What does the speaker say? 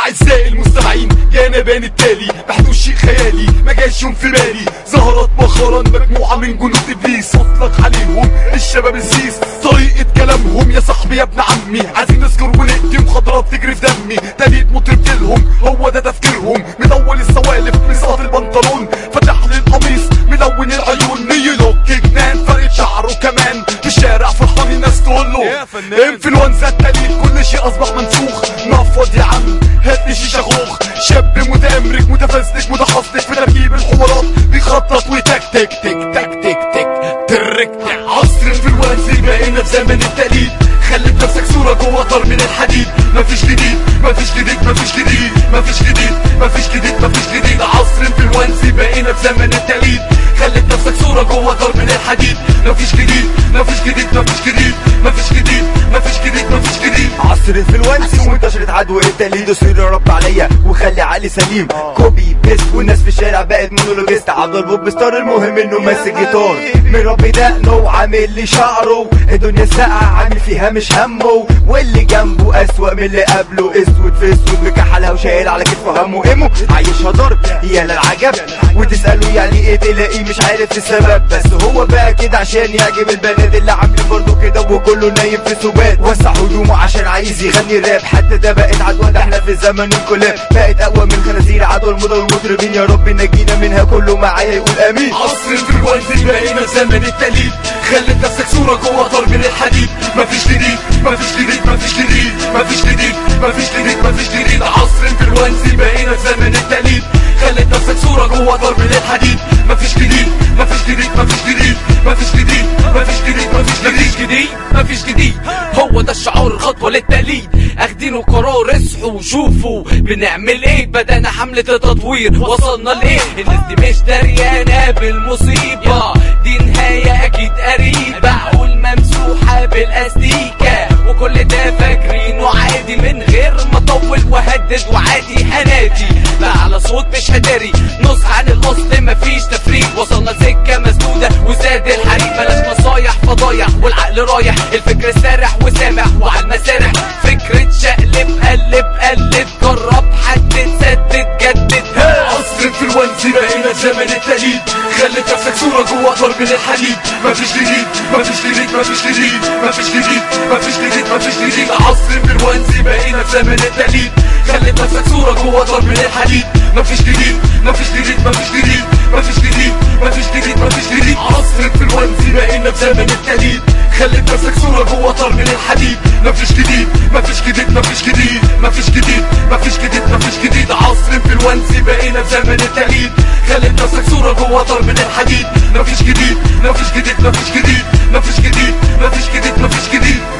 اعزائي المستمعين جانا بان التالي بحدوث شيء خيالي ما جاش يوم في بالي ظهرت مؤخرا مجموعه من جنود ابليس اطلق عليهم الشباب السيس طريقه كلامهم يا صاحبي يا ابن عمي عايزين نسكر ونقتي مخدرات تجري في دمي تاليت مطرب لهم هو ده تفكيرهم مدول السوالف مسقط البنطلون فتح لي القميص ملون العيون نيلوك جنان فرق شعره كمان في الشارع فرحان الناس تقول له يا فنان. انفلونزا التاليت كل شيء اصبح منسوخ نفض يا عم هات لي شيشه خوخ شاب متامرك متفزلك متخصص في تركيب الحوارات بيخطط وتك تك تك تك تك تك ترك تك عصر انفلونزي بقينا في زمن التقليد خلت نفسك صورة جوه طار من الحديد مفيش جديد مفيش جديد مفيش جديد مفيش جديد مفيش جديد مفيش جديد عصر انفلونزي بقينا في زمن التقليد خلت نفسك صورة جوه طار من الحديد مفيش جديد مفيش جديد مفيش جديد مفيش جديد مفيش جديد مفيش جديد عصر الفلونسي وانتشرت عدوى التقليد وصير يا رب عليا وخلي عقلي سليم كوبي بيست والناس في الشارع بقت مونولوجيست عبد البوب ستار المهم انه ماسك جيتار من ربي دقنه وعامل لي شعره الدنيا ساقعة عامل فيها مش همه واللي جنبه اسوأ من اللي قبله اسود في اسود مكحلها وشايل على كتفه همه ايمو عايشها ضرب يا للعجب وتسأله يعني ايه تلاقيه مش عارف السبب بس هو بقى كده عشان يعجب البنات اللي عاملين برضه كده وكله نايم في سبات وسع هدومه عشان عايز يغني راب حتى ده بقت عدوى ده احنا في زمن الكلاب بقت اقوى من خنازير عدوى الموضة والمطربين يا رب نجينا منها كله معايا يقول امين عصر الفلونزي بقينا في زمن التقليد خلت نفسك صورة جوه طار من الحديد مفيش جديد مفيش جديد مفيش جديد مفيش جديد مفيش جديد مفيش جديد عصر الفلونزي بقينا في زمن التقليد خلت نفسك صورة جوه طار من الحديد مفيش جديد مفيش جديد مفيش جديد مفيش جديد مفيش جديد مفيش مفيش جديد جديد مفيش جديد هو ده الشعار الخطوة للتقليد اخدينه قرار اصحوا وشوفوا بنعمل ايه بدأنا حملة التطوير وصلنا لايه الناس دي مش دريانة بالمصيبة دي نهاية اكيد قريبة عقول ممسوحة بالاستيكة وكل ده فاكرينه عادي من غير ما اطول وهدد وعادي هنادي لا على صوت مش هداري نص عن الاصل مفيش تفريق وصلنا سكة مسدودة وزاد الحريق بلاش نصايح فضايح والعقل رايح الفكر سارح وسامح وعلى المسارح فكرة شقلب قلب قلب جرب حدد سدد جدد ها عصر الفلونزي بقينا في زمن التقليد خلت نفسك صورة جوه طار من الحديد مفيش جديد مفيش جديد مفيش جديد مفيش جديد مفيش جديد مفيش جديد عصر الفلونزي بقينا في زمن التقليد خلت نفسك صورة جوه طار من الحديد مفيش جديد مفيش جديد مفيش جديد مفيش جديد مفيش جديد مفيش جديد عصر الفلونزي بقينا في زمن التقليد خلت نفسك صورة جوه طار من الحديد مفيش جديد مفيش جديد مفيش جديد مفيش جديد مفيش جديد مفيش جديد عصر انفلونزي بقينا في زمن التقليد خلت نفسك صورة جوه طار من الحديد مفيش جديد مفيش جديد مفيش جديد مفيش جديد مفيش جديد مفيش جديد